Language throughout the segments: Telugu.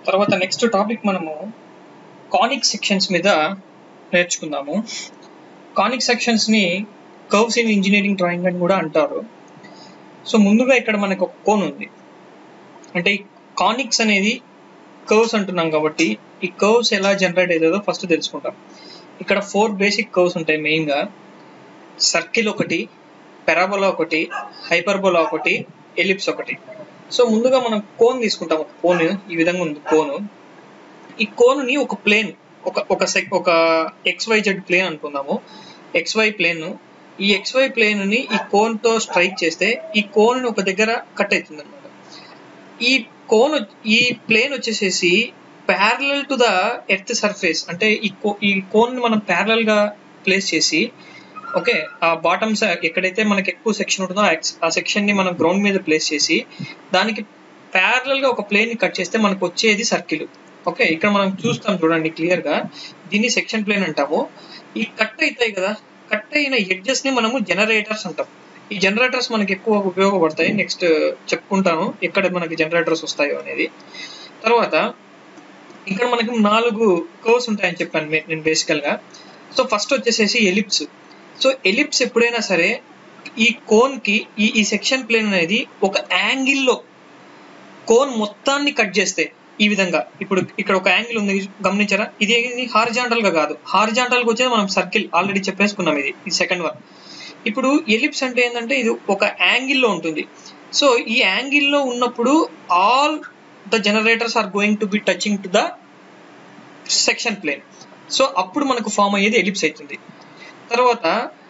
తర్వాత నెక్స్ట్ టాపిక్ మనము కానిక్ సెక్షన్స్ మీద నేర్చుకుందాము కానిక్ సెక్షన్స్ని కర్వ్స్ ఇన్ ఇంజనీరింగ్ డ్రాయింగ్ అని కూడా అంటారు సో ముందుగా ఇక్కడ మనకు ఒక కోన్ ఉంది అంటే ఈ కానిక్స్ అనేది కర్వ్స్ అంటున్నాం కాబట్టి ఈ కర్వ్స్ ఎలా జనరేట్ అవుతుందో ఫస్ట్ తెలుసుకుంటాం ఇక్కడ ఫోర్ బేసిక్ కర్వ్స్ ఉంటాయి మెయిన్గా సర్కిల్ ఒకటి పెరాబోలా ఒకటి హైపర్బోలా ఒకటి ఎలిప్స్ ఒకటి సో ముందుగా మనం కోన్ తీసుకుంటాం ఒక కోన్ ఈ విధంగా ఉంది కోను ఈ కోనుని ఒక ప్లేన్ ఒక ఒక సెక్ ఒక ఎక్స్వైజెడ్ ప్లేన్ అనుకుందాము ఎక్స్వై ప్లేన్ ఈ ఎక్స్వై ప్లేన్ ని ఈ కోన్ తో స్ట్రైక్ చేస్తే ఈ కోన్ ఒక దగ్గర కట్ అవుతుంది అనమాట ఈ కోన్ ఈ ప్లేన్ వచ్చేసేసి parallel to the earth surface అంటే ఈ కో ఈ కోన్ మనం ప్యారలల్ గా ప్లేస్ చేసి ఓకే ఆ బాటమ్స్ ఎక్కడైతే మనకి ఎక్కువ సెక్షన్ ఉంటుందో ఆ సెక్షన్ ని మనం గ్రౌండ్ మీద ప్లేస్ చేసి దానికి ప్యారలల్ గా ఒక ప్లేన్ ని కట్ చేస్తే మనకు వచ్చేది సర్కిల్ ఓకే ఇక్కడ మనం చూస్తాం చూడండి క్లియర్ గా దీన్ని సెక్షన్ ప్లేన్ అంటాము ఈ కట్ అవుతాయి కదా కట్ అయిన ఎడ్జెస్ ని మనము జనరేటర్స్ అంటాం ఈ జనరేటర్స్ మనకి ఎక్కువ ఉపయోగపడతాయి నెక్స్ట్ చెప్పుకుంటాను ఎక్కడ మనకి జనరేటర్స్ వస్తాయో అనేది తర్వాత ఇక్కడ మనకి నాలుగు కర్వ్స్ ఉంటాయని చెప్పాను నేను బేసికల్ గా సో ఫస్ట్ వచ్చేసేసి ఎలిప్స్ సో ఎలిప్స్ ఎప్పుడైనా సరే ఈ కోన్ కి ఈ ఈ సెక్షన్ ప్లేన్ అనేది ఒక యాంగిల్లో కోన్ మొత్తాన్ని కట్ చేస్తే ఈ విధంగా ఇప్పుడు ఇక్కడ ఒక యాంగిల్ ఉంది గమనించారా ఇది హారిజాంటల్ గా కాదు హారిజాంటల్ గా వచ్చేది మనం సర్కిల్ ఆల్రెడీ చెప్పేసుకున్నాం ఇది ఈ సెకండ్ వన్ ఇప్పుడు ఎలిప్స్ అంటే ఏంటంటే ఇది ఒక యాంగిల్లో ఉంటుంది సో ఈ యాంగిల్లో ఉన్నప్పుడు all the generators are going to be touching to the section plane so అప్పుడు మనకు ఫామ్ అయ్యేది ఎలిప్స్ అవుతుంది తర్వాత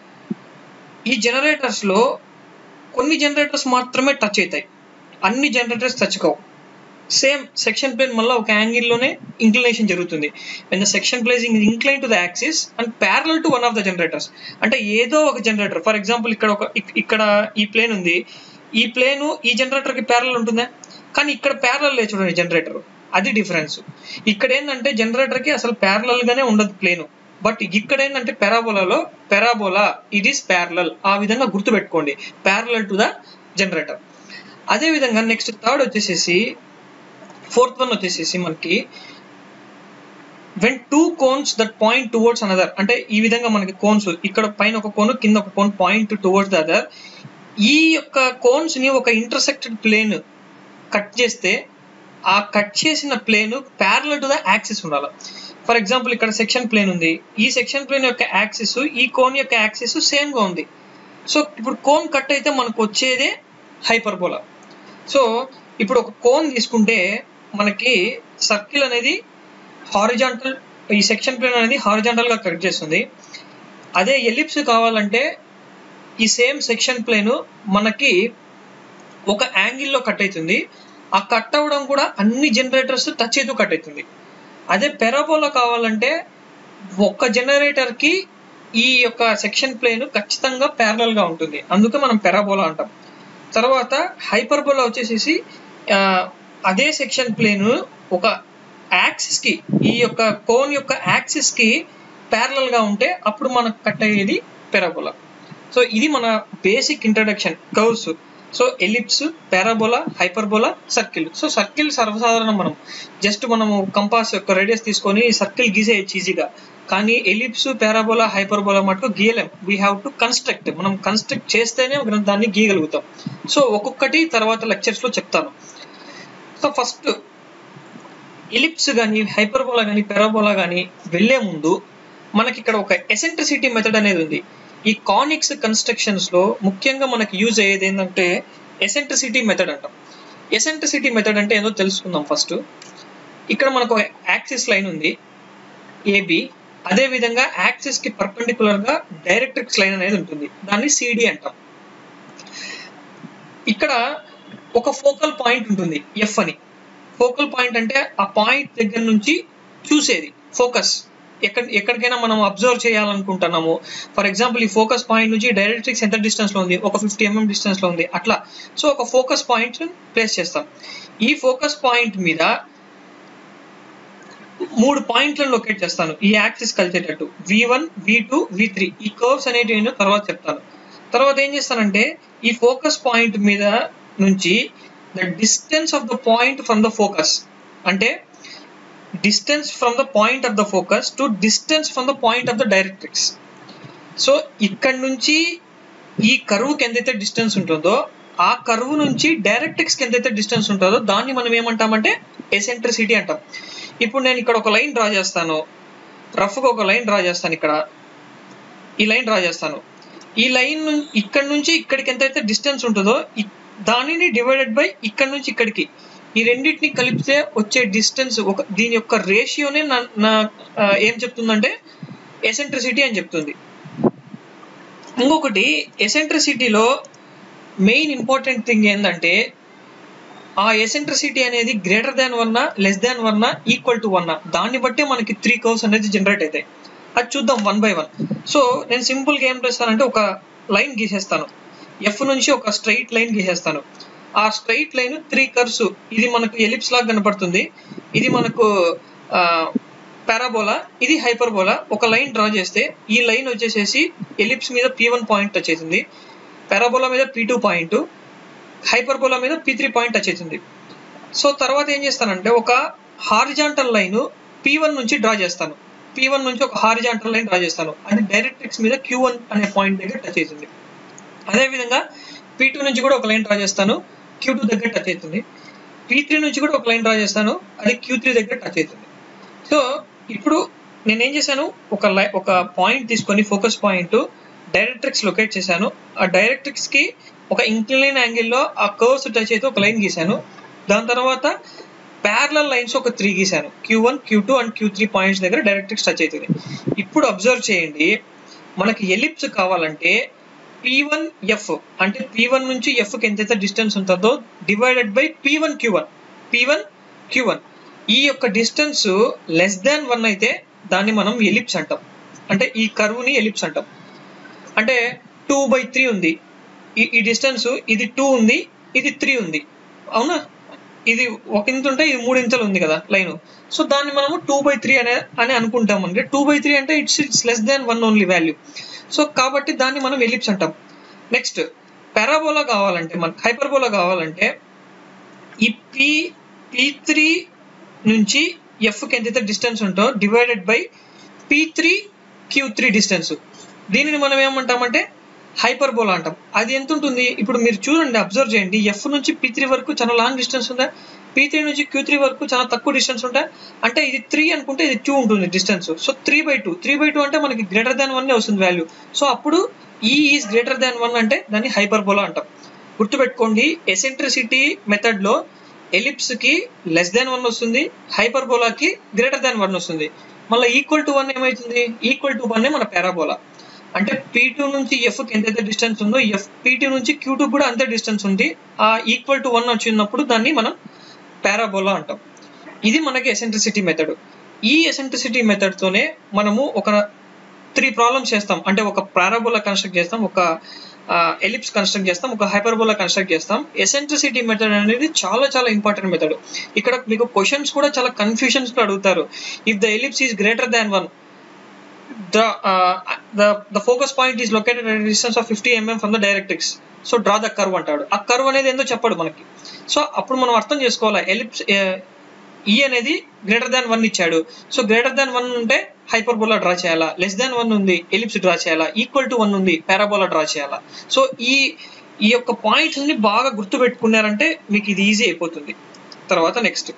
ఈ జనరేటర్స్ లో కొన్ని జనరేటర్స్ మాత్రమే టచ్ అవుతాయి అన్ని జనరేటర్స్ టచ్ కావు సేమ్ సెక్షన్ ప్లేన్ మళ్ళీ ఒక యాంగిల్లోనే ఇంక్లినేషన్ జరుగుతుంది when the section placing incline to the axis and parallel to one of the generators అంటే ఏదో ఒక జనరేటర్ ఫర్ ఎగ్జాంపుల్ ఇక్కడ ఒక ఇక్కడ ఈ ప్లేన్ ఉంది ఈ ప్లేన్ ఈ జనరేటర్ కి ప్యారల్ ఉంటుందా కానీ ఇక్కడ ప్యారల్ లేదు చూడండి జనరేటర్ అది డిఫరెన్స్ ఇక్కడ ఏంటంటే జనరేటర్ కి అసలు ప్యారలల్ గానే ఉండదు ప్లేన్ బట్ ఇక్కడ ఏంటంటే పెరాబోలాలో పెరాబోలా ఇట్ ఈస్ ప్యారలల్ ఆ విధంగా గుర్తుపెట్టుకోండి ప్యారలల్ టు ద జనరేటర్ అదే విధంగా నెక్స్ట్ థర్డ్ వచ్చేసేసి ఫోర్త్ వన్ వచ్చేసేసి మనకి when two cones that point towards another అంటే ఈ విధంగా మనకి కోన్స్ ఇక్కడ పైన ఒక కోన్ కింద ఒక cone point towards the other ఈ యొక్క కోన్స్ ని ఒక ఇంటర్సెక్టెడ్ ప్లేన్ కట్ చేస్తే ఆ కట్ చేసిన plane parallel to the axis ఉండాలి ఫర్ ఎగ్జాంపుల్ ఇక్కడ సెక్షన్ ప్లేన్ ఉంది ఈ సెక్షన్ ప్లేన్ యొక్క యాక్సిస్ ఈ కోన్ యొక్క యాక్సిస్ సేమ్ గా ఉంది సో ఇప్పుడు కోన్ కట్ అయితే మనకు వచ్చేదే హైపర్బోలా సో ఇప్పుడు ఒక కోన్ తీసుకుంటే మనకి సర్కిల్ అనేది హారిజాంటల్ ఈ సెక్షన్ ప్లేన్ అనేది హారిజాంటల్ గా కట్ చేస్తుంది అదే ఎలిప్స్ కావాలంటే ఈ సేమ్ సెక్షన్ ప్లేన్ మనకి ఒక యాంగిల్లో కట్ అవుతుంది ఆ కట్ అవ్వడం కూడా అన్ని జనరేటర్స్ టచ్ అయితే కట్ అవుతుంది అదే పెరాబోలా కావాలంటే ఒక్క జనరేటర్ కి ఈ యొక్క సెక్షన్ ప్లేన్ ఖచ్చితంగా ప్యారలల్ గా ఉంటుంది అందుకే మనం పెరాబోలా అంటాం తర్వాత హైపర్బోలా వచ్చేసేసి అదే సెక్షన్ ప్లేన్ ఒక యాక్సిస్ కి ఈ యొక్క కోన్ యొక్క యాక్సిస్ కి ప్యారలల్ గా ఉంటే అప్పుడు మనకు కట్ అయ్యేది పెరాబోలా సో ఇది మన basic introduction curves so ellipse parabola hyperbola circle so circle సర్వసాధారణం మనం జస్ట్ మనము కంపాస్ యొక్క రేడియస్ తీసుకొని సర్కిల్ గీసేయచ్చు ఈజీగా కానీ ఎలిప్స్ పారాబోలా హైపర్బోలా మటుకు గీయలేం వీ హ్యావ్ టు కన్స్ట్రక్ట్ మనం కన్స్ట్రక్ట్ చేస్తేనే మనం దాన్ని గీయగలుగుతాం సో ఒక్కొక్కటి తర్వాత లెక్చర్స్ లో చెప్తాను సో ఫస్ట్ ఎలిప్స్ కానీ హైపర్బోలా కానీ పెరాబోలా కానీ వెళ్లే ముందు మనకి ఇక్కడ ఒక ఎసెంట్రిసిటీ మెథడ్ అనేది ఉంది ఈ కానిక్స్ కన్స్ట్రక్షన్స్ లో ముఖ్యంగా మనకి యూజ్ అయ్యేది ఏంటంటే ఎసెంట్రిసిటీ మెథడ్ అంటాం ఎసెంట్రిసిటీ మెథడ్ అంటే ఏదో తెలుసుకుందాం ఫస్ట్ ఇక్కడ మనకు యాక్సిస్ లైన్ ఉంది ఏబి అదే విధంగా యాక్సిస్ కి పర్పెండికులర్ గా డైరెక్ట్రిక్స్ లైన్ అనేది ఉంటుంది దాన్ని సిడి అంటాం ఇక్కడ ఒక ఫోకల్ పాయింట్ ఉంటుంది ఎఫ్ అని ఫోకల్ పాయింట్ అంటే ఆ పాయింట్ దగ్గర నుంచి చూసేది ఫోకస్ ఎక్కడ ఎక్కడికైనా మనం అబ్జర్వ్ చేయాలనుకుంటున్నాము ఫర్ ఎగ్జాంపుల్ ఈ ఫోకస్ పాయింట్ నుంచి డైరెక్ట్రిక్స్ ఎంత డిస్టెన్స్ లో ఉంది ఒక ఫిఫ్టీ ఎంఎం డిస్టెన్స్ లో ఉంది అట్లా సో ఒక ఫోకస్ పాయింట్ ప్లేస్ చేస్తాం ఈ ఫోకస్ పాయింట్ మీద మూడు పాయింట్లను లొకేట్ చేస్తాను ఈ యాక్సిస్ కలిసేటట్టు V one V two V three ఈ కర్వ్స్ అనేవి నేను తర్వాత చెప్తాను తర్వాత ఏం చేస్తానంటే ఈ ఫోకస్ పాయింట్ మీద నుంచి the distance of the point from the focus అంటే distance from the point of the focus to distance from the point of the directrix so ఇక్కడ నుంచి ఈ కరువుకి ఎంతైతే డిస్టెన్స్ ఉంటుందో ఆ కరువు నుంచి డైరెక్ట్రిక్స్కి ఎంతైతే డిస్టెన్స్ ఉంటుందో దాన్ని మనం ఏమంటామంటే ఎసెంట్రిసిటీ అంటాం ఇప్పుడు నేను ఇక్కడ ఒక లైన్ డ్రా చేస్తాను రఫ్గా ఒక లైన్ డ్రా చేస్తాను ఇక్కడ ఈ లైన్ డ్రా చేస్తాను ఈ లైన్ ఇక్కడ నుంచి ఇక్కడికి ఎంతైతే డిస్టెన్స్ ఉంటుందో దానిని డివైడెడ్ బై ఇక్కడ నుంచి ఇక్కడికి ఈ రెండింటిని కలిపితే వచ్చే డిస్టెన్స్ ఒక దీని యొక్క రేషియోనే నా నా ఏం చెప్తుందంటే ఎసెంట్రిసిటీ అని చెప్తుంది ఇంకొకటి ఎసెంట్రిసిటీలో మెయిన్ ఇంపార్టెంట్ థింగ్ ఏంటంటే ఆ ఎసెంట్రిసిటీ అనేది greater than one less than one equal to one దాన్ని బట్టే మనకి త్రీ కర్వ్స్ అనేది జనరేట్ అవుతాయి అది చూద్దాం వన్ బై వన్ సో నేను సింపుల్గా ఏం చేస్తానంటే ఒక లైన్ గీసేస్తాను ఎఫ్ నుంచి ఒక స్ట్రైట్ లైన్ గీసేస్తాను ఆ స్ట్రైట్ లైన్ త్రీ కర్వ్స్ ఇది మనకు ఎలిప్స్ లాగా కనపడుతుంది ఇది మనకు పారాబోలా ఇది హైపర్బోలా ఒక లైన్ డ్రా చేస్తే ఈ లైన్ వచ్చేసేసి ఎలిప్స్ మీద పీ వన్ పాయింట్ టచ్ అవుతుంది పారాబోలా మీద పీ టూ పాయింట్ హైపర్బోలా మీద పీ త్రీ పాయింట్ టచ్ అవుతుంది సో తర్వాత ఏం చేస్తానంటే ఒక హారిజాంటల్ లైన్ పీ వన్ నుంచి డ్రా చేస్తాను పీ వన్ నుంచి ఒక హారిజాంటల్ లైన్ డ్రా చేస్తాను అది డైరెక్ట్రిక్స్ మీద క్యూ వన్ అనే పాయింట్ దగ్గర టచ్ అవుతుంది అదేవిధంగా పీ టూ నుంచి కూడా ఒక లైన్ డ్రా చేస్తాను క్యూ టూ దగ్గర టచ్ అవుతుంది పీ త్రీ నుంచి కూడా ఒక లైన్ డ్రా చేస్తాను అది క్యూ త్రీ దగ్గర టచ్ అవుతుంది సో ఇప్పుడు నేనేం చేశాను ఒక లై ఒక పాయింట్ తీసుకొని ఫోకస్ పాయింట్ డైరెక్ట్రిక్స్ లొకేట్ చేశాను ఆ డైరెక్ట్రిక్స్కి ఒక ఇంక్లైన్ యాంగిల్లో ఆ కర్వ్స్ టచ్ అయితే ఒక లైన్ గీశాను దాని తర్వాత ప్యారలల్ లైన్స్ ఒక త్రీ గీశాను Q one Q two and Q three points దగ్గర డైరెక్ట్రిక్స్ టచ్ అవుతుంది ఇప్పుడు అబ్జర్వ్ చేయండి మనకి ఎలిప్స్ కావాలంటే పీ వన్ ఎఫ్ అంటే పీ వన్ నుంచి ఎఫ్కి ఎంతైతే డిస్టెన్స్ ఉంటుందో divided by P one Q one P one Q one ఈ యొక్క డిస్టెన్స్ లెస్ దాన్ వన్ అయితే దాన్ని మనం ఎలిప్స్ అంటాం అంటే ఈ కర్వ్ని ఎలిప్స్ అంటాం అంటే టూ బై త్రీ ఉంది ఈ ఈ డిస్టెన్స్ ఇది టూ ఉంది ఇది త్రీ ఉంది అవునా ఇది ఒక ఇంత ఉంటే ఇది మూడు ఇంతలు ఉంది కదా లైన్ సో దాన్ని మనము టూ బై త్రీ అనే అని అనుకుంటాం అంటే టూ బై త్రీ అంటే it's it's less than one only value so కాబట్టి దాన్ని మనం ఎలిప్స్ అంటాం నెక్స్ట్ పారాబోలా కావాలంటే మనకి హైపర్బోలా కావాలంటే ఈ పీ పీ త్రీ నుంచి ఎఫ్కి ఎంతైతే డిస్టెన్స్ ఉంటో divided by P three Q three distance దీనిని మనం ఏమంటామంటే హైపర్బోలా అంటాం అది ఎంత ఉంటుంది ఇప్పుడు మీరు చూడండి అబ్జర్వ్ చేయండి ఎఫ్ నుంచి పీ త్రీ వరకు చాలా లాంగ్ డిస్టెన్స్ ఉందా పీ త్రీ నుంచి క్యూ త్రీ వరకు చాలా తక్కువ డిస్టెన్స్ ఉంటాయి అంటే ఇది త్రీ అనుకుంటే ఇది టూ ఉంటుంది distance so three by two three by two అంటే మనకి గ్రేటర్ దాన్ వన్ వస్తుంది వాల్యూ సో అప్పుడు e is greater than one అంటే దాన్ని హైపర్బోలా అంటాం గుర్తుపెట్టుకోండి ఎసెంట్రిసిటీ మెథడ్లో ఎలిప్స్కి లెస్ దాన్ వన్ వస్తుంది హైపర్బోలాకి గ్రేటర్ దాన్ వన్ వస్తుంది మళ్ళీ ఈక్వల్ టు వన్ ఏమవుతుంది ఈక్వల్ టు వన్ మన పారాబోలా అంటే పీ టూ నుంచి ఎఫ్కి ఎంతైతే డిస్టెన్స్ ఉందో ఎఫ్ పీ టూ నుంచి క్యూ టూ కూడా అంతే డిస్టెన్స్ ఉంది ఆ ఈక్వల్ టు వన్ వచ్చినప్పుడు దాన్ని మనం పారాబోలా అంటాం ఇది మనకి ఎసెంట్రిసిటీ మెథడ్ ఈ ఎసెంట్రిసిటీ మెథడ్తోనే మనము ఒక త్రీ ప్రాబ్లమ్స్ చేస్తాం అంటే ఒక పారాబోలా కన్స్ట్రక్ట్ చేస్తాం ఒక ఎలిప్స్ కన్స్ట్రక్ట్ చేస్తాం ఒక హైపర్బోలా కన్స్ట్రక్ట్ చేస్తాం ఎసెంట్రిసిటీ మెథడ్ అనేది చాలా చాలా ఇంపార్టెంట్ మెథడ్ ఇక్కడ మీకు క్వశ్చన్స్ కూడా చాలా కన్ఫ్యూషన్స్ లో అడుగుతారు if the ellipse is greater than one the uh, the the focus point is located at a distance of 50 mm from the directrix so draw the curve అంటాడు ఆ కర్వ్ అనేది ఏందో చెప్పాడు మనకి సో అప్పుడు మనం అర్థం చేసుకోవాలి ఎలిప్స్ ఈ అనేది గ్రేటర్ దాన్ వన్ ఇచ్చాడు సో గ్రేటర్ దాన్ వన్ ఉంటే హైపర్బోలా డ్రా చేయాలా లెస్ దాన్ వన్ ఉంది ఎలిప్స్ డ్రా చేయాలా ఈక్వల్ టు వన్ ఉంది పారాబోలా డ్రా చేయాలా సో ఈ ఈ యొక్క పాయింట్స్ ని బాగా గుర్తు పెట్టుకున్నారంటే మీకు ఇది ఈజీ అయిపోతుంది తర్వాత నెక్స్ట్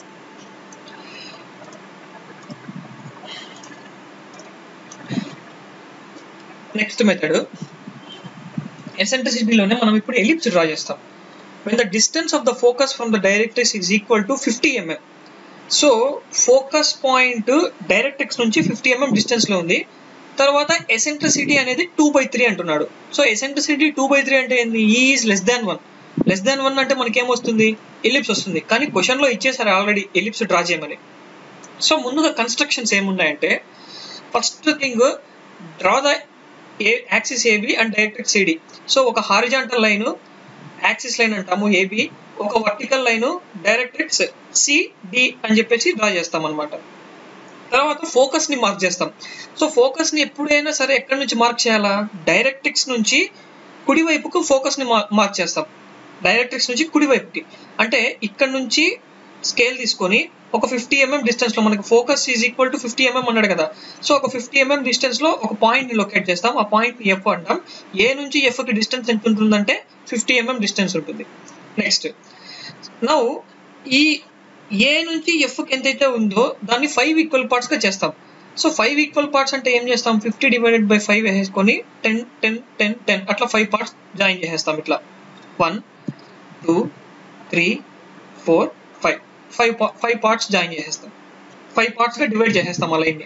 నెక్స్ట్ మెథడ్ ఎసెంట్రిసిటీలోనే మనం ఇప్పుడు ఎలిప్స్ డ్రా చేస్తాం when the distance of the focus from the directrix is equal to fifty mm so focus point directrix నుంచి ఫిఫ్టీ ఎంఎం డిస్టెన్స్లో ఉంది తర్వాత ఎసెంట్రిసిటీ అనేది టూ బై త్రీ అంటున్నాడు so eccentricity two by three అంటే ఏంది e is less than one less than one అంటే మనకి ఏమొస్తుంది ఎలిప్స్ వస్తుంది కానీ క్వశ్చన్లో ఇచ్చేసారు ఆల్రెడీ ఎలిప్స్ డ్రా చేయమని సో ముందుగా కన్స్ట్రక్షన్స్ ఏమున్నాయంటే first thing draw the A axis AB and directrix CD so ఒక హారిజాంటల్ లైన్ యాక్సిస్ లైన్ అంటాము ఏబి ఒక వర్టికల్ లైన్ డైరెక్ట్రిక్స్ సిడి అని చెప్పేసి డ్రా చేస్తాం అనమాట తర్వాత ఫోకస్ ని మార్క్ చేస్తాం సో ఫోకస్ ని ఎప్పుడైనా సరే ఎక్కడి నుంచి మార్క్ చేయాలా డైరెక్ట్రిక్స్ నుంచి కుడివైపుకు ఫోకస్ ని మార్క్ చేస్తాం డైరెక్ట్రిక్స్ నుంచి కుడివైపుకి అంటే ఇక్కడ నుంచి స్కేల్ తీసుకొని ఒక ఫిఫ్టీ ఎంఎం డిస్టెన్స్ లో మనకి focus is equal to fifty mm అన్నాడు కదా సో ఒక ఫిఫ్టీ ఎంఎం డిస్టెన్స్ లో ఒక పాయింట్ ని లొకేట్ చేస్తాం ఆ పాయింట్ ని ఎఫ్ అంటాం ఏ నుంచి ఎఫ్ కి డిస్టెన్స్ ఎంత ఉంటుందంటే ఫిఫ్టీ ఎంఎం డిస్టెన్స్ ఉంటుంది నెక్స్ట్ నౌ ఈ ఏ నుంచి ఎఫ్ కి ఎంతైతే ఉందో దాన్ని ఫైవ్ ఈక్వల్ పార్ట్స్ గా చేస్తాం సో ఫైవ్ ఈక్వల్ పార్ట్స్ అంటే ఏం చేస్తాం ఫిఫ్టీ డివైడెడ్ బై ఫైవ్ వేసేసుకొని టెన్ టెన్ టెన్ టెన్ అట్లా ఫైవ్ పార్ట్స్ జాయిన్ చేసేస్తాం ఇట్లా one two three four five five five parts join చేసేస్తాం ఫైవ్ పార్ట్స్గా డివైడ్ చేసేస్తాం ఆ లైన్ని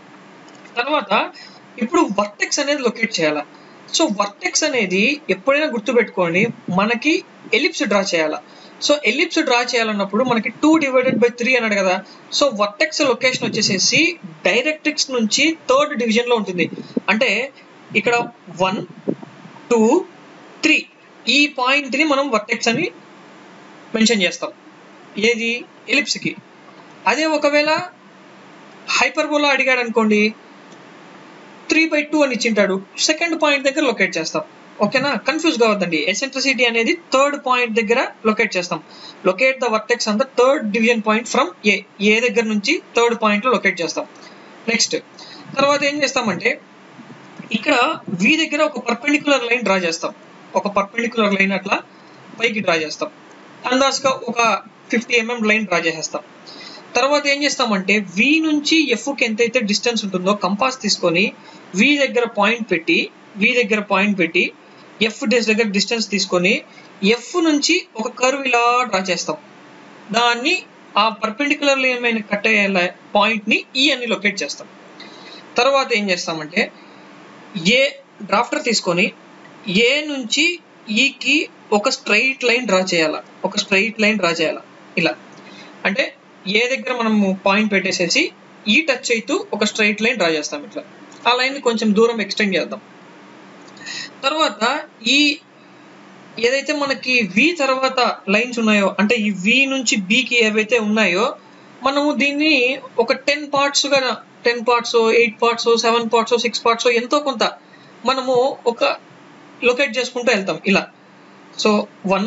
తర్వాత ఇప్పుడు వర్టెక్స్ అనేది లొకేట్ చేయాలా సో వర్టెక్స్ అనేది ఎప్పుడైనా గుర్తుపెట్టుకోండి మనకి ఎలిప్స్ డ్రా చేయాలా సో ఎలిప్స్ డ్రా చేయాలన్నప్పుడు మనకి టూ డివైడెడ్ బై త్రీ అన్నాడు కదా సో వర్టెక్స్ లొకేషన్ వచ్చేసేసి డైరెక్ట్రిక్స్ నుంచి థర్డ్ డివిజన్ లో ఉంటుంది అంటే ఇక్కడ వన్ టూ త్రీ ఈ పాయింట్ ని మనం వర్టెక్స్ అని మెన్షన్ చేస్తాం ఏది ఎలిప్స్ కి అదే ఒకవేళ హైపర్బోలా అడిగాడు అనుకోండి త్రీ బై టూ అని ఇచ్చింటాడు సెకండ్ పాయింట్ దగ్గర లొకేట్ చేస్తాం ఓకేనా కన్ఫ్యూజ్ కావద్దండి ఎసెంట్రిసిటీ అనేది థర్డ్ పాయింట్ దగ్గర లొకేట్ చేస్తాం locate the vertex on the third division point from A A దగ్గర నుంచి థర్డ్ పాయింట్ లో లొకేట్ చేస్తాం నెక్స్ట్ తర్వాత ఏం చేస్తామంటే ఇక్కడ వి దగ్గర ఒక పర్పెండిక్యులర్ లైన్ డ్రా చేస్తాం ఒక పర్పెండిక్యులర్ లైన్ అట్లా పైకి డ్రా చేస్తాం అందాజుగా ఒక ఫిఫ్టీ ఎంఎం లైన్ డ్రా చేసేస్తాం తర్వాత ఏం చేస్తామంటే వి నుంచి ఎఫ్కి ఎంతైతే డిస్టెన్స్ ఉంటుందో కంపాస్ తీసుకొని వి దగ్గర పాయింట్ పెట్టి వి దగ్గర పాయింట్ పెట్టి ఎఫ్ డేస్ దగ్గర డిస్టెన్స్ తీసుకొని ఎఫ్ నుంచి ఒక కర్వ్ ఇలా డ్రా చేస్తాం దాన్ని ఆ పర్పెండిక్యులర్ లైన్ మీద కట్ అయ్యే పాయింట్ ని ఈ అని లొకేట్ చేస్తాం తర్వాత ఏం చేస్తామంటే ఏ డ్రాఫ్టర్ తీసుకొని ఏ నుంచి ఈకి ఒక స్ట్రైట్ లైన్ డ్రా చేయాల ఒక స్ట్రైట్ లైన్ డ్రా చేయాల ఇలా అంటే ఏ దగ్గర మనం పాయింట్ పెట్టేసేసి ఈ టచ్ అవుతూ ఒక స్ట్రైట్ లైన్ డ్రా చేస్తాం ఇట్లా ఆ లైన్ కొంచెం దూరం ఎక్స్టెండ్ చేద్దాం తర్వాత ఈ ఏదైతే మనకి వి తర్వాత లైన్స్ ఉన్నాయో అంటే ఈ వి నుంచి బికి ఏవైతే ఉన్నాయో మనము దీన్ని ఒక టెన్ పార్ట్స్ గా ten parts eight parts seven parts six parts ఎంతో కొంత మనము ఒక లొకేట్ చేసుకుంటూ వెళ్తాం ఇలా సో వన్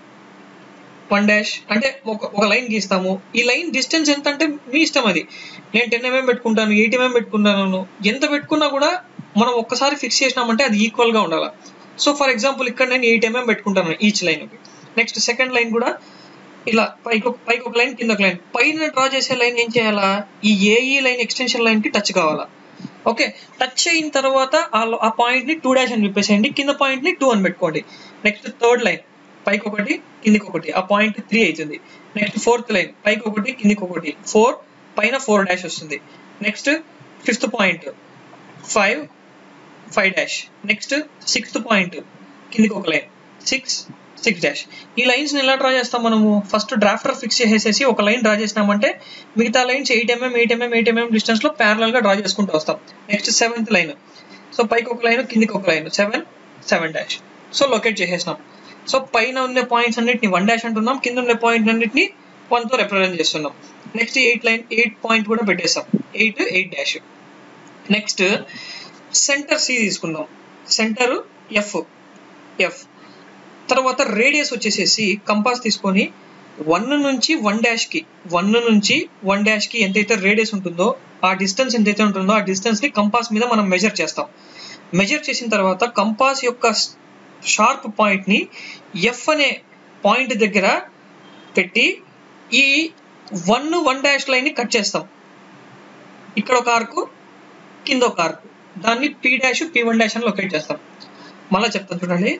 వన్ డాష్ అంటే ఒక ఒక లైన్ గీస్తాము ఈ లైన్ డిస్టెన్స్ ఎంత అంటే మీ ఇష్టం అది నేను టెన్ ఎంఎం పెట్టుకుంటాను ఎయిట్ ఎంఎం పెట్టుకుంటాను ఎంత పెట్టుకున్నా కూడా మనం ఒక్కసారి ఫిక్స్ చేసినామంటే అది ఈక్వల్ గా ఉండాలి సో ఫర్ ఎగ్జాంపుల్ ఇక్కడ నేను ఎయిట్ ఎంఎం పెట్టుకుంటాను each line next second line కూడా ఇలా పైకి ఒక పైకి ఒక లైన్ కింద ఒక లైన్ పైన డ్రా చేసే లైన్ ఏం చేయాలా ఈ ఏఈ లైన్ ఎక్స్టెన్షన్ లైన్ కి టచ్ కావాలా ఓకే టచ్ అయిన తర్వాత ఆ పాయింట్ ని టూ డాష్ అని చెప్పేసేయండి కింద పాయింట్ ని టూ అని పెట్టుకోండి నెక్స్ట్ థర్డ్ లైన్ పైకి ఒకటి కిందికి ఒకటి ఆ పాయింట్ త్రీ అవుతుంది నెక్స్ట్ ఫోర్త్ లైన్ పైకి ఒకటి కిందికి ఒకటి ఫోర్ పైన ఫోర్ డాష్ వస్తుంది next fifth point five five dash next sixth point కిందికి ఒక లైన్ సిక్స్ సిక్స్ డాష్ ఈ లైన్స్ ఎలా డ్రా చేస్తాం మనము ఫస్ట్ డ్రాఫ్టర్ ఫిక్స్ చేసేసి ఒక లైన్ డ్రా చేసినామంటే మిగతా lines eight mm eight mm eight mm distance లో ప్యారల్ గా డ్రా చేసుకుంటూ వస్తాం నెక్స్ట్ సెవెంత్ లైన్ సో పైకి ఒక లైన్ కిందికి ఒక line seven seven dash so locate చేసేసినాం సో పైన ఉన్న పాయింట్స్ అన్నిటిని వన్ డాష్ అంటున్నాం కింద ఉన్న పాయింట్ అన్నిటిని వన్ తో రిప్రజెంట్ చేస్తున్నాం next eight line eight point కూడా పెట్టేస్తాం eight eight dash next center C తీసుకుందాం సెంటర్ ఎఫ్ ఎఫ్ తర్వాత రేడియస్ వచ్చేసేసి కంపాస్ తీసుకొని వన్ నుంచి వన్ డాష్ కి వన్ నుంచి వన్ డాష్ కి ఎంతైతే రేడియస్ ఉంటుందో ఆ డిస్టెన్స్ ఎంతైతే ఉంటుందో ఆ డిస్టెన్స్ ని కంపాస్ మీద మనం మెజర్ చేస్తాం మెజర్ చేసిన తర్వాత కంపాస్ యొక్క షార్ప్ పాయింట్ ని ఎఫ్ అనే పాయింట్ దగ్గర పెట్టి ఈ వన్ వన్ డాష్ లైన్ ని కట్ చేస్తాం ఇక్కడ ఒక ఆర్కు కింద ఒక ఆర్కు దాన్ని P dash P one dash అని లొకేట్ చేస్తాం మళ్ళీ చెప్తాను చూడండి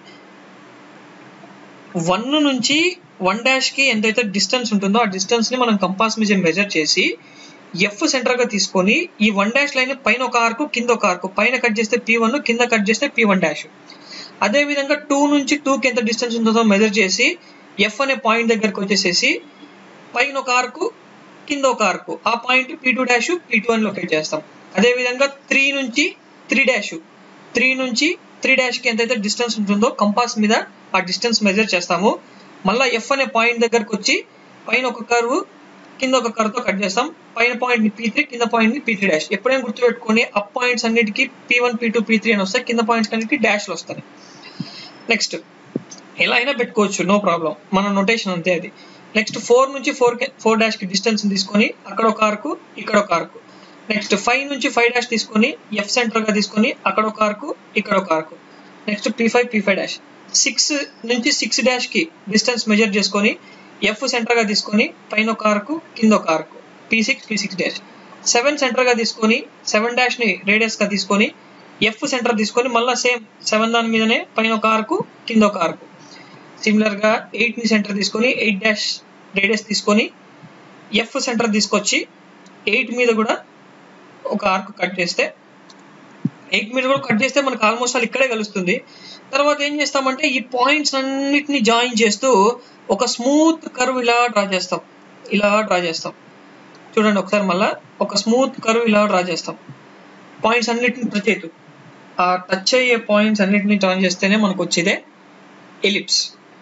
వన్ నుంచి వన్ డాష్ కి ఎంతైతే డిస్టెన్స్ ఉంటుందో ఆ డిస్టెన్స్ ని మనం కంపాస్ మీద మెజర్ చేసి ఎఫ్ సెంటర్ గా తీసుకొని ఈ వన్ డాష్ లైన్ పైన ఒక ఆర్కు కింద ఒక ఆర్కు పైన కట్ చేస్తే పీ వన్ కింద కట్ చేస్తే పీ వన్ డాష్ అదే విధంగా టూ నుంచి టూ కి ఎంత డిస్టెన్స్ ఉంటుందో మెజర్ చేసి ఎఫ్ అనే పాయింట్ దగ్గరకు వచ్చేసేసి పైన ఒక ఆర్కు కింద ఒక ఆర్కు ఆ point P two dash P two అని లొకేట్ చేస్తాం అదే విధంగా త్రీ నుంచి త్రీ డాష్ త్రీ నుంచి త్రీ డాష్ కి ఎంతైతే డిస్టెన్స్ ఉంటుందో కంపాస్ మీద ఆ డిస్టెన్స్ మెజర్ చేస్తాము మళ్ళీ ఎఫ్ అనే పాయింట్ దగ్గరకు వచ్చి పైన ఒక కర్వ్ కింద ఒక కర్వ్తో కట్ చేస్తాం పైన పాయింట్ ని పీ త్రీ కింద పాయింట్ ని పీ త్రీ డాష్ ఎప్పుడైనా గుర్తుపెట్టుకొని అప్ పాయింట్స్ అన్నిటికీ P one P two P three అని వస్తాయి కింద పాయింట్స్ అన్నిటికీ డాష్లు వస్తాయి నెక్స్ట్ ఎలా అయినా పెట్టుకోవచ్చు నో ప్రాబ్లం మన నొటేషన్ అంతే అది నెక్స్ట్ ఫోర్ నుంచి ఫోర్ ఫోర్ డాష్కి డిస్టెన్స్ తీసుకొని అక్కడ ఒక ఆర్కు ఇక్కడ ఒక ఆర్కు నెక్స్ట్ ఫైవ్ నుంచి ఫైవ్ డాష్ తీసుకొని ఎఫ్ సెంటర్గా తీసుకొని అక్కడ ఒక ఆర్కు ఇక్కడ ఒక arc next P five P five dash six నుంచి సిక్స్ డాష్కి డిస్టెన్స్ మెజర్ చేసుకొని ఎఫ్ సెంటర్గా తీసుకొని పైన ఒక ఆర్కు కింద ఒక arc P six P six dash seven సెంటర్గా తీసుకొని సెవెన్ డాష్ని రేడియస్గా తీసుకొని ఎఫ్ సెంటర్ తీసుకొని మళ్ళీ సేమ్ సెవెన్ దాని మీదనే పైన ఒక ఆర్కు కింద ఒక ఆర్కు సిమిలర్గా ఎయిట్ని సెంటర్ తీసుకొని ఎయిట్ డాష్ రేడియస్ తీసుకొని ఎఫ్ సెంటర్ తీసుకొచ్చి ఎయిట్ మీద కూడా ఒక ఆర్క్ కట్ చేస్తే ఎయిట్ మీద కూడా కట్ చేస్తే మనకు ఆల్మోస్ట్ ఆల్ ఇక్కడే కలుస్తుంది తర్వాత ఏం చేస్తామంటే ఈ పాయింట్స్ అన్నిటిని జాయిన్ చేస్తూ ఒక స్మూత్ కర్వ్ ఇలా డ్రా చేస్తాం ఇలా డ్రా చేస్తాం చూడండి ఒకసారి మళ్ళా ఒక స్మూత్ కర్వ్ ఇలా డ్రా చేస్తాం పాయింట్స్ అన్నిటిని టచ్ అవుతూ ఆ టచ్ అయ్యే పాయింట్స్ అన్నిటిని జాయిన్ చేస్తేనే మనకు వచ్చేదే ellipse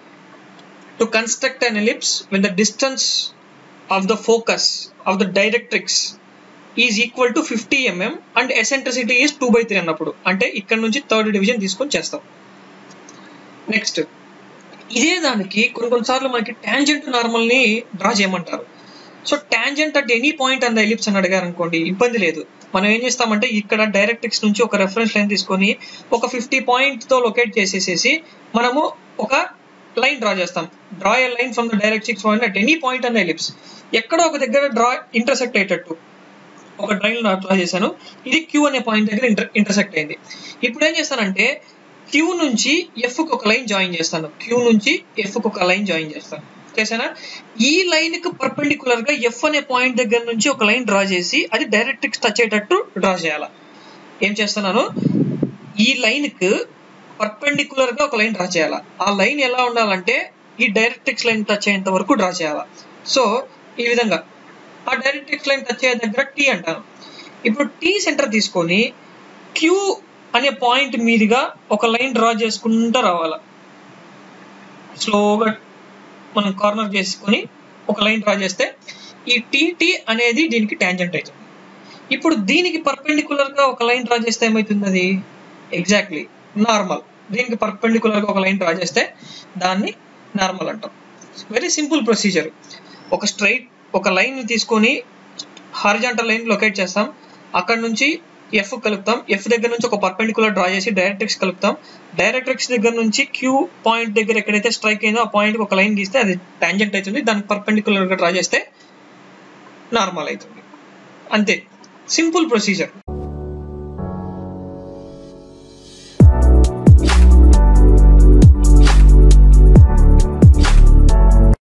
to construct an ellipse with the distance of the focus of the directrix is equal to fifty mm and eccentricity is two by three అన్నప్పుడు అంటే ఇక్కడ నుంచి థర్డ్ డివిజన్ తీసుకొని చేస్తాం నెక్స్ట్ ఇదే దానికి కొన్ని కొన్నిసార్లు మనకి ట్యాంజెంట్ నార్మల్ని డ్రా చేయమంటారు so tangent at any point అన్న ఎలిప్స్ అని అడిగారు అనుకోండి ఇబ్బంది లేదు మనం ఏం చేస్తామంటే ఇక్కడ డైరెక్ట్రిక్స్ నుంచి ఒక రెఫరెన్స్ లైన్ తీసుకొని ఒక ఫిఫ్టీ పాయింట్తో లొకేట్ చేసేసేసి మనము ఒక లైన్ డ్రా చేస్తాం draw a line from the directrix point at any point అన్న ఎలిప్స్ ఎక్కడో ఒక దగ్గర డ్రా ఇంటర్సెక్ట్ అయ్యేటట్టు ఒక డ్రైన్ డ్రా చేశాను ఇది క్యూ అనే పాయింట్ దగ్గర ఇంటర్ ఇంటర్సెక్ట్ అయింది ఇప్పుడు ఏం చేస్తానంటే క్యూ నుంచి ఎఫ్కి ఒక లైన్ జాయిన్ చేస్తాను క్యూ నుంచి ఎఫ్కి ఒక లైన్ జాయిన్ చేస్తాను చేశానా ఈ లైన్ కి పర్పెండికులర్ గా ఎఫ్ అనే పాయింట్ దగ్గర నుంచి ఒక లైన్ డ్రా చేసి అది డైరెక్ట్రిక్స్ టచ్ అయ్యేటట్టు డ్రా చేయాలి ఏం చేస్తున్నాను ఈ లైన్ కి పర్పెండికులర్ గా ఒక లైన్ డ్రా చేయాలి ఆ లైన్ ఎలా ఉండాలంటే ఈ డైరెక్ట్రిక్స్ లైన్ టచ్ అయ్యేంత వరకు డ్రా చేయాలి సో ఈ విధంగా ఆ డైరెక్ట్రిక్స్ లైన్ టచ్ అయ్యే దగ్గర టీ అంటాను ఇప్పుడు టీ సెంటర్ తీసుకొని క్యూ అనే పాయింట్ మీదుగా ఒక లైన్ డ్రా చేసుకుంటూ రావాలి స్లోగా మనం కార్నర్ చేసుకొని ఒక లైన్ డ్రా చేస్తే ఈ టీటీ అనేది దీనికి ట్యాంజెంట్ అవుతుంది ఇప్పుడు దీనికి పర్పెండికులర్ గా ఒక లైన్ డ్రా చేస్తే ఏమవుతుంది అది ఎగ్జాక్ట్లీ నార్మల్ దీనికి పర్పెండికులర్ గా ఒక లైన్ డ్రా చేస్తే దాన్ని నార్మల్ అంటాం వెరీ సింపుల్ ప్రొసీజర్ ఒక స్ట్రైట్ ఒక లైన్ తీసుకొని హారిజాంటల్ లైన్ లొకేట్ చేస్తాం అక్కడ నుంచి ఎఫ్ కలుపుతాం ఎఫ్ దగ్గర నుంచి ఒక పర్పెండికులర్ డ్రా చేసి డైరెక్ట్రిక్స్ కలుపుతాం డైరెక్ట్రిక్స్ దగ్గర నుంచి క్యూ పాయింట్ దగ్గర ఎక్కడైతే స్ట్రైక్ అయిందో ఆ పాయింట్ ఒక లైన్ గీస్తే అది టాంజెంట్ అవుతుంది దానికి పర్పెండికులర్ గా డ్రా చేస్తే నార్మల్ అవుతుంది అంతే సింపుల్ ప్రొసీజర్